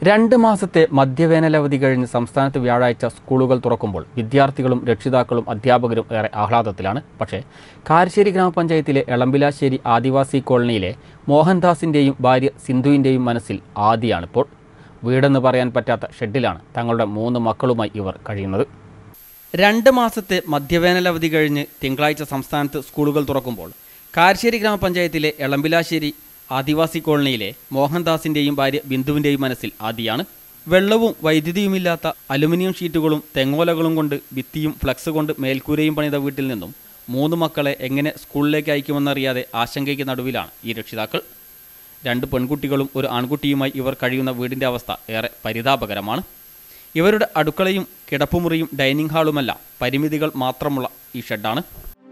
രണ്ട് മാസത്തെ മധ്യവേനലവധി കഴിഞ്ഞ് സംസ്ഥാനത്ത് വ്യാഴാഴ്ച സ്കൂളുകൾ തുറക്കുമ്പോൾ വിദ്യാർത്ഥികളും രക്ഷിതാക്കളും അധ്യാപകരും ഏറെ ആഹ്ലാദത്തിലാണ് പക്ഷേ കാരശ്ശേരി ഗ്രാമപഞ്ചായത്തിലെ എളമ്പിലാശ്ശേരി ആദിവാസി കോളനിയിലെ മോഹൻദാസിൻ്റെയും ഭാര്യ സിന്ധുവിൻ്റെയും മനസ്സിൽ ആദിയാണിപ്പോൾ വീടെന്ന് പറയാൻ പറ്റാത്ത ഷെഡിലാണ് തങ്ങളുടെ മൂന്ന് മക്കളുമായി ഇവർ കഴിയുന്നത് രണ്ട് മാസത്തെ മധ്യവേനലവധി കഴിഞ്ഞ് തിങ്കളാഴ്ച സംസ്ഥാനത്ത് സ്കൂളുകൾ തുറക്കുമ്പോൾ കാരശ്ശേരി ഗ്രാമപഞ്ചായത്തിലെ എളമ്പിലാശ്ശേരി ആദിവാസി കോളനിയിലെ മോഹൻദാസിൻ്റെയും ഭാര്യ ബിന്ദുവിൻ്റെയും മനസ്സിൽ ആദിയാണ് വെള്ളവും വൈദ്യുതിയുമില്ലാത്ത അലുമിനിയം ഷീറ്റുകളും തെങ്ങോലകളും കൊണ്ട് ഭിത്തിയും ഫ്ലക്സ് കൊണ്ട് മേൽക്കൂരയും പണിത വീട്ടിൽ നിന്നും മൂന്ന് മക്കളെ എങ്ങനെ സ്കൂളിലേക്ക് അയക്കുമെന്നറിയാതെ ആശങ്കയ്ക്ക് നടുവിലാണ് ഈ രക്ഷിതാക്കൾ രണ്ട് പെൺകുട്ടികളും ഒരു ആൺകുട്ടിയുമായി ഇവർ കഴിയുന്ന വീടിൻ്റെ അവസ്ഥ ഏറെ പരിതാപകരമാണ് ഇവരുടെ അടുക്കളയും കിടപ്പുമുറിയും ഡൈനിങ് ഹാളുമല്ല പരിമിതികൾ മാത്രമുള്ള ഈ ഷെഡാണ്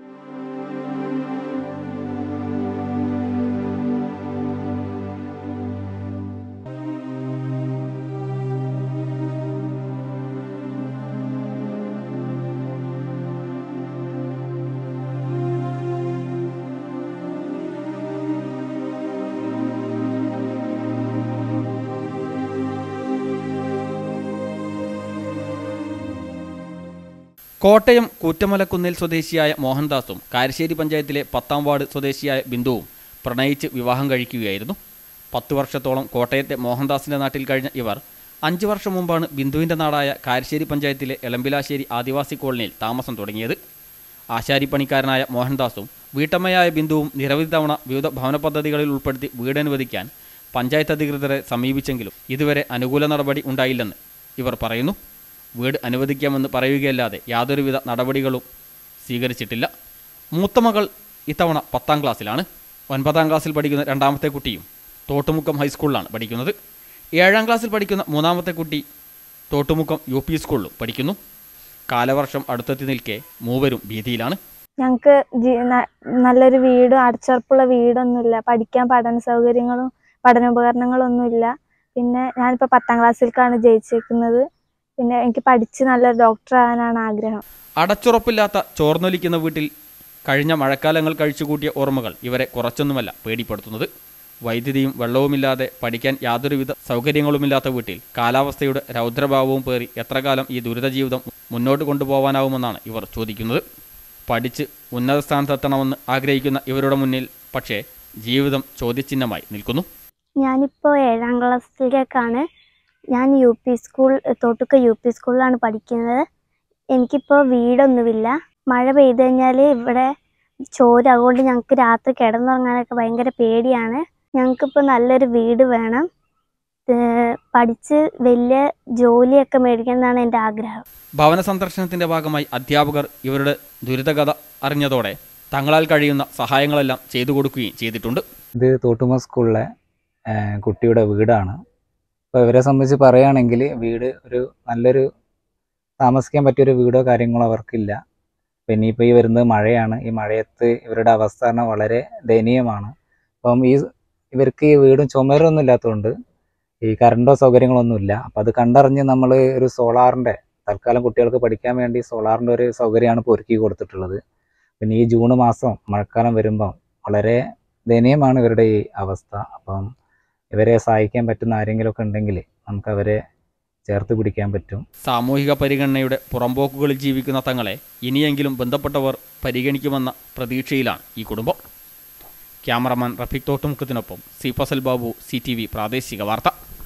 കോട്ടയം കൂറ്റമലക്കുന്നിൽ സ്വദേശിയായ മോഹൻദാസും കാരശ്ശേരി പഞ്ചായത്തിലെ പത്താം വാർഡ് സ്വദേശിയായ ബിന്ദുവും പ്രണയിച്ച് വിവാഹം കഴിക്കുകയായിരുന്നു പത്ത് വർഷത്തോളം കോട്ടയത്തെ മോഹൻദാസിൻ്റെ നാട്ടിൽ കഴിഞ്ഞ ഇവർ അഞ്ച് വർഷം മുമ്പാണ് ബിന്ദുവിൻ്റെ നാടായ കാരശ്ശേരി പഞ്ചായത്തിലെ എളമ്പിലാശ്ശേരി ആദിവാസി കോളനിയിൽ താമസം തുടങ്ങിയത് ആശാരിപ്പണിക്കാരനായ മോഹൻദാസും വീട്ടമ്മയായ ബിന്ദുവും നിരവധി തവണ വിവിധ ഭവന പദ്ധതികളിൽ ഉൾപ്പെടുത്തി വീട് അനുവദിക്കാൻ പഞ്ചായത്ത് അധികൃതരെ സമീപിച്ചെങ്കിലും ഇതുവരെ അനുകൂല നടപടി ഉണ്ടായില്ലെന്ന് ഇവർ പറയുന്നു വീട് അനുവദിക്കാമെന്ന് പറയുകയല്ലാതെ യാതൊരുവിധ നടപടികളും സ്വീകരിച്ചിട്ടില്ല മൂത്ത മകൾ ഇത്തവണ പത്താം ക്ലാസ്സിലാണ് ഒൻപതാം ക്ലാസ്സിൽ പഠിക്കുന്ന രണ്ടാമത്തെ കുട്ടിയും തോട്ടുമുക്കം ഹൈസ്കൂളിലാണ് പഠിക്കുന്നത് ഏഴാം ക്ലാസ്സിൽ പഠിക്കുന്ന മൂന്നാമത്തെ കുട്ടി തോട്ടുമുക്കം യു പി സ്കൂളിലും പഠിക്കുന്നു കാലവർഷം അടുത്തെത്തി നിൽക്കെ മൂവരും ഭീതിയിലാണ് ഞങ്ങൾക്ക് നല്ലൊരു വീടും അടച്ചുറപ്പുള്ള വീടൊന്നുമില്ല പഠിക്കാൻ പഠന സൗകര്യങ്ങളും പഠനോപകരണങ്ങളൊന്നുമില്ല പിന്നെ ഞാനിപ്പോൾ പത്താം ക്ലാസ്സിലേക്കാണ് ജയിച്ചേക്കുന്നത് പിന്നെ എനിക്ക് പഠിച്ച് നല്ലൊരു ഡോക്ടർ ആകാനാണ് ആഗ്രഹം അടച്ചുറപ്പില്ലാത്ത ചോർന്നൊലിക്കുന്ന വീട്ടിൽ കഴിഞ്ഞ മഴക്കാലങ്ങൾ കഴിച്ചുകൂട്ടിയ ഓർമ്മകൾ ഇവരെ കുറച്ചൊന്നുമല്ല പേടിപ്പെടുത്തുന്നത് വൈദ്യുതിയും വെള്ളവുമില്ലാതെ പഠിക്കാൻ യാതൊരുവിധ സൗകര്യങ്ങളുമില്ലാത്ത വീട്ടിൽ കാലാവസ്ഥയുടെ രൗദ്രഭാവവും പേറി എത്ര കാലം ഈ ദുരിത ജീവിതം മുന്നോട്ട് കൊണ്ടുപോകാനാവുമെന്നാണ് ഇവർ ചോദിക്കുന്നത് പഠിച്ച് ഉന്നത സ്ഥാനത്തെത്തണമെന്ന് ആഗ്രഹിക്കുന്ന ഇവരുടെ മുന്നിൽ പക്ഷേ ജീവിതം ചോദ്യചിഹ്നമായി നിൽക്കുന്നു ഞാനിപ്പോൾ ഏഴാം ക്ലാസ്സിലേക്കാണ് ഞാൻ യു പി സ്കൂൾ തോട്ടുക്ക യു പി സ്കൂളിലാണ് പഠിക്കുന്നത് എനിക്കിപ്പോൾ വീടൊന്നുമില്ല മഴ പെയ്തു കഴിഞ്ഞാൽ ഇവിടെ ചോര അതുകൊണ്ട് ഞങ്ങൾക്ക് രാത്രി കിടന്നുറങ്ങാനൊക്കെ ഭയങ്കര പേടിയാണ് ഞങ്ങൾക്കിപ്പോൾ നല്ലൊരു വീട് വേണം ഏർ പഠിച്ച് വലിയ ജോലിയൊക്കെ മേടിക്കണം എന്നാണ് എൻ്റെ ആഗ്രഹം ഭവന സന്ദർശനത്തിന്റെ ഭാഗമായി അധ്യാപകർ ഇവരുടെ ദുരിതകഥ അറിഞ്ഞതോടെ തങ്ങളാൽ കഴിയുന്ന സഹായങ്ങളെല്ലാം ചെയ്തു കൊടുക്കുകയും ചെയ്തിട്ടുണ്ട് ഇത് തോട്ടുമ സ്കൂളിലെ ആ, കുട്ടിയുടെ വീടാണ് അപ്പോൾ ഇവരെ സംബന്ധിച്ച് പറയുകയാണെങ്കിൽ വീട് ഒരു നല്ലൊരു താമസിക്കാൻ പറ്റിയൊരു വീടോ കാര്യങ്ങളോ അവർക്കില്ല പിന്നെ ഇനിയിപ്പോൾ ഈ വരുന്നത് മഴയാണ് ഈ മഴയത്ത് ഇവരുടെ അവസ്ഥ പറഞ്ഞാൽ വളരെ ദയനീയമാണ് അപ്പം ഈ ഇവർക്ക് ഈ വീടും ചുമരൊന്നും ഇല്ലാത്തതുകൊണ്ട് ഈ കറണ്ടോ സൗകര്യങ്ങളൊന്നും ഇല്ല അപ്പം അത് കണ്ടറിഞ്ഞ് നമ്മൾ ഒരു സോളാറിൻ്റെ തൽക്കാലം കുട്ടികൾക്ക് പഠിക്കാൻ വേണ്ടി സോളാറിൻ്റെ ഒരു സൗകര്യമാണ് ഇപ്പോൾ ഒരുക്കി കൊടുത്തിട്ടുള്ളത് പിന്നെ ഈ ജൂൺ മാസം മഴക്കാലം വരുമ്പം വളരെ ദയനീയമാണ് ഇവരുടെ ഈ അവസ്ഥ അപ്പം ഇവരെ സഹായിക്കാൻ പറ്റുന്ന ആരെങ്കിലുമൊക്കെ ഉണ്ടെങ്കിൽ നമുക്ക് അവരെ ചേർത്ത് പിടിക്കാൻ പറ്റും സാമൂഹിക പരിഗണനയുടെ പുറമ്പോക്കുകളിൽ ജീവിക്കുന്ന തങ്ങളെ ഇനിയെങ്കിലും ബന്ധപ്പെട്ടവർ പരിഗണിക്കുമെന്ന പ്രതീക്ഷയിലാണ് ഈ കുടുംബം ക്യാമറമാൻ റഫീഖ് തോട്ടുമുക്കത്തിനൊപ്പം C Fazal Babu C T V പ്രാദേശിക വാർത്ത